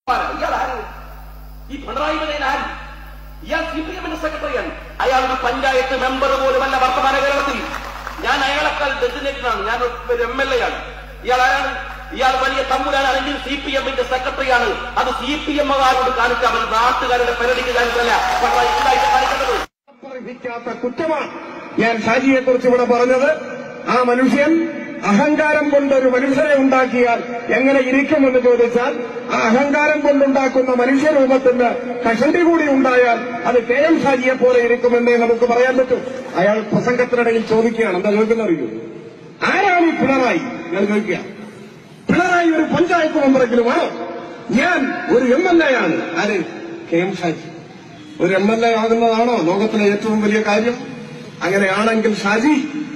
ഇയാൾ ആര് ഈ പിണറായി വിജയൻ ആര് ഇയാൾ സി പി എമ്മിന്റെ സെക്രട്ടറിയാണ് അയാൾ ഒരു പഞ്ചായത്ത് മെമ്പർ പോലുമല്ല വർത്തമാന കേരളത്തിൽ ഞാൻ അയാളെക്കാൾ ഡെസിനേറ്റഡ് ആണ് ഞാൻ ഒരു എം എൽ എ ആണ് ഇയാൾ ആരാണ് ഇയാൾ വലിയ തമ്പുരാനാണെങ്കിൽ സി പി എമ്മിന്റെ സെക്രട്ടറിയാണ് അത് സി പി എമ്മുകാരോട് കാണിച്ചാൽ മതി നാട്ടുകാരുടെ പെരടിക്ക് കാണിച്ചല്ല പിണറായി ഉണ്ടായിട്ട് കാണിക്കേണ്ടത് അർഹിക്കാത്ത കുറ്റമാണ് ഞാൻ ഷാജിയെ കുറിച്ച് ഇവിടെ പറഞ്ഞത് ആ മനുഷ്യൻ അഹങ്കാരം കൊണ്ട് ഒരു മനുഷ്യനെ ഉണ്ടാക്കിയാൽ എങ്ങനെ ഇരിക്കുമെന്ന് ചോദിച്ചാൽ ആ അഹങ്കാരം കൊണ്ടുണ്ടാക്കുന്ന മനുഷ്യരൂപത്തിന് കഷണ്ടി കൂടി ഉണ്ടായാൽ അത് കെ എം ഷാജിയെ പോലെ ഇരിക്കുമെന്നേ നമുക്ക് പറയാൻ പറ്റൂ അയാൾ പ്രസംഗത്തിനിടയിൽ ചോദിക്കുകയാണ് എന്താ ചോദിക്കുന്ന അറിയൂ ആരാണ് ഈ പിണറായി ഞാൻ ചോദിക്കുക പിണറായി ഒരു പഞ്ചായത്ത് മെമ്പറെങ്കിലുമാണോ ഞാൻ ഒരു എം എൽ എ ആണ് ആര് കെ എം ഷാജി ഒരു എം എൽ എ ആകുന്നതാണോ ലോകത്തിലെ ഏറ്റവും വലിയ കാര്യം അങ്ങനെയാണെങ്കിൽ ഷാജി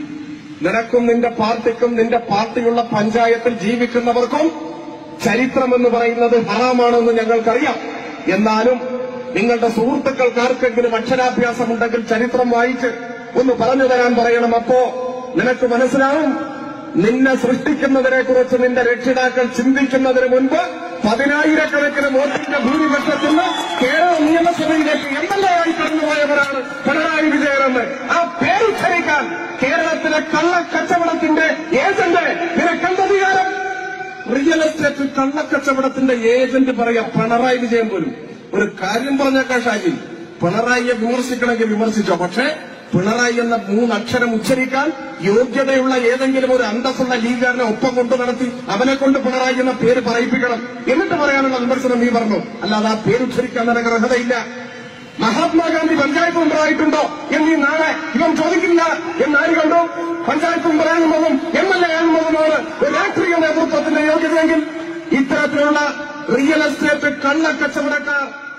നിനക്കും നിന്റെ പാർട്ടിക്കും നിന്റെ പാർട്ടിയുള്ള പഞ്ചായത്തിൽ ജീവിക്കുന്നവർക്കും ചരിത്രമെന്ന് പറയുന്നത് ഹറാമാണെന്ന് ഞങ്ങൾക്കറിയാം എന്നാലും നിങ്ങളുടെ സുഹൃത്തുക്കൾക്ക് ആർക്കെങ്കിലും അക്ഷരാഭ്യാസമുണ്ടെങ്കിൽ ചരിത്രം വായിച്ച് ഒന്ന് പറഞ്ഞു തരാൻ പറയണം അപ്പോ നിനക്ക് മനസ്സിലാവും നിന്നെ സൃഷ്ടിക്കുന്നതിനെ കുറിച്ച് നിന്റെ രക്ഷിതാക്കൾ ചിന്തിക്കുന്നതിന് മുൻപ് പതിനായിരക്കണക്കിന് വോട്ടിന്റെ ഭൂരിപക്ഷത്തിന് കേരള നിയമസഭയിലേക്ക് എം എൽ എ ആയി കടന്നുപോയവരാണ് പിണറായി വിജയനെന്ന് ആ പേരുദ്ധരിക്കാൻ കേരളത്തിലെ കള്ളക്കച്ചവടത്തിന്റെ ഏജന്റ് നിനക്കെന്തധികാരം റിയൽ എസ്റ്റേറ്റ് കള്ളക്കച്ചവടത്തിന്റെ ഏജന്റ് പറയാ പിണറായി വിജയൻ പോലും ഒരു കാര്യം പറഞ്ഞേക്കാ ഷാജി പിണറായിയെ വിമർശിക്കണമെങ്കിൽ വിമർശിച്ചോ പക്ഷേ പിണറായി എന്ന മൂന്നക്ഷരം ഉച്ചരിക്കാൻ യോഗ്യതയുള്ള ഏതെങ്കിലും ഒരു അന്തസ്സുള്ള ലീഗുകാരനെ ഒപ്പം കൊണ്ടു നടത്തി അവനെ കൊണ്ട് പിണറായി എന്ന പേര് പറയിപ്പിക്കണം എന്നിട്ട് പറയാനുള്ള വിമർശനം നീ പറഞ്ഞു അല്ലാതെ ആ പേര് ഉച്ചരിക്കാൻ നിനക്ക് അർഹതയില്ല മഹാത്മാഗാന്ധി പഞ്ചായത്ത് മെമ്പറായിട്ടുണ്ടോ എന്ന് ഈ നാളെ ഇവൻ ചോദിക്കില്ല എന്ന് ആര് കണ്ടു പഞ്ചായത്ത് മെമ്പറാകുന്നതും എം എൽ എ ആകുന്നതുമാണ് ഒരു രാഷ്ട്രീയ നേതൃത്വത്തിന്റെ യോഗ്യതയെങ്കിൽ ഇത്തരത്തിലുള്ള റിയൽ എസ്റ്റേറ്റ് കള്ളക്കച്ചവടക്കാർ